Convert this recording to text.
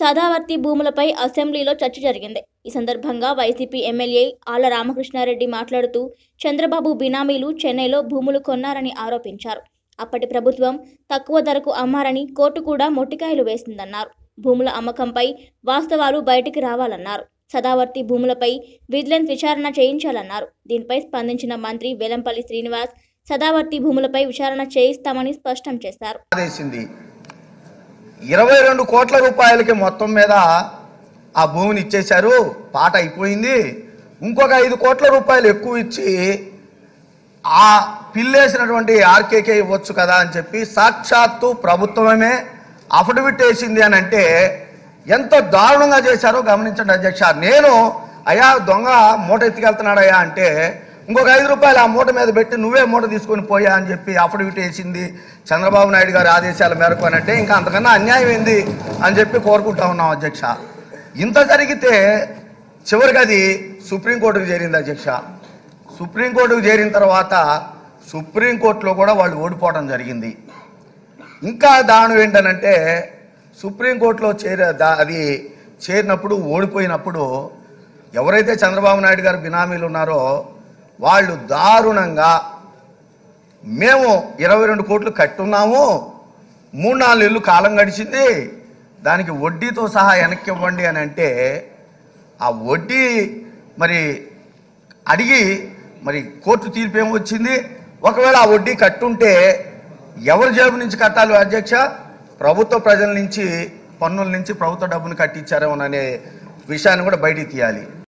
సదావర్తి భూములపై అసెంబ్లీలో చర్చ జరిగింది ఈ సందర్భంగా వైసీపీ ఎమ్మెల్యే ఆళ్ల రామకృష్ణారెడ్డి మాట్లాడుతూ చంద్రబాబు బినామీలు చెన్నైలో భూములు కొన్నారని ఆరోపించారు అప్పటి ప్రభుత్వం తక్కువ ధరకు అమ్మారని కోర్టు కూడా మొట్టికాయలు వేసిందన్నారు భూముల అమ్మకంపై వాస్తవాలు బయటికి రావాలన్నారు సదావర్తి భూములపై విజిలెన్స్ విచారణ చేయించాలన్నారు దీనిపై స్పందించిన మంత్రి వెలంపల్లి శ్రీనివాస్ సదావర్తి భూములపై విచారణ చేయిస్తామని స్పష్టం చేశారు ఆదేశింది ఇరవై రెండు కోట్ల రూపాయలకి మొత్తం మీద ఆ భూమిని ఇచ్చేశారు పాట అయిపోయింది ఇంకొక ఐదు కోట్ల రూపాయలు ఎక్కువ ఇచ్చి ఆ పిల్లేసినటువంటి ఆర్కేకే ఇవ్వచ్చు కదా అని చెప్పి సాక్షాత్తు ప్రభుత్వమే అఫిడవిట్ వేసింది అని అంటే ఎంత దారుణంగా చేశారో గమనించండి అధ్యక్ష నేను అయ్యా దొంగ మూట ఎత్తుకెళ్తున్నాడయ్యా అంటే ఇంకొక ఐదు రూపాయలు ఆ మూట మీద పెట్టి నువ్వే మూట తీసుకొని పోయా అని చెప్పి అఫిడవిట్ వేసింది చంద్రబాబు నాయుడు గారి ఆదేశాల మేరకు అని అంటే ఇంకా అంతకన్నా అన్యాయం ఏంది అని చెప్పి కోరుకుంటా ఉన్నాం అధ్యక్ష ఇంత జరిగితే చివరికి అది సుప్రీంకోర్టుకు చేరింది అధ్యక్ష సుప్రీంకోర్టుకు చేరిన తర్వాత సుప్రీంకోర్టులో కూడా వాళ్ళు ఓడిపోవడం జరిగింది ఇంకా దారుణం ఏంటనంటే సుప్రీంకోర్టులో చేర దా- అది చేరినప్పుడు ఓడిపోయినప్పుడు ఎవరైతే చంద్రబాబు నాయుడు గారు బినామీలు ఉన్నారో వాళ్ళు దారుణంగా మేము ఇరవై రెండు కోట్లు కట్టున్నాము మూడు నాలుగు నెలలు కాలం గడిచింది దానికి వడ్డీతో సహా వెనక్కి ఇవ్వండి అని అంటే ఆ వడ్డీ మరి అడిగి మరి కోర్టు తీర్పు ఏమొచ్చింది ఒకవేళ ఆ వడ్డీ కట్టుంటే ఎవరి జేబు నుంచి కట్టాలి అధ్యక్ష ప్రభుత్వ ప్రజల నుంచి పన్నుల నుంచి ప్రభుత్వ డబ్బును కట్టించారేమోననే విషయాన్ని కూడా బయటికి తీయాలి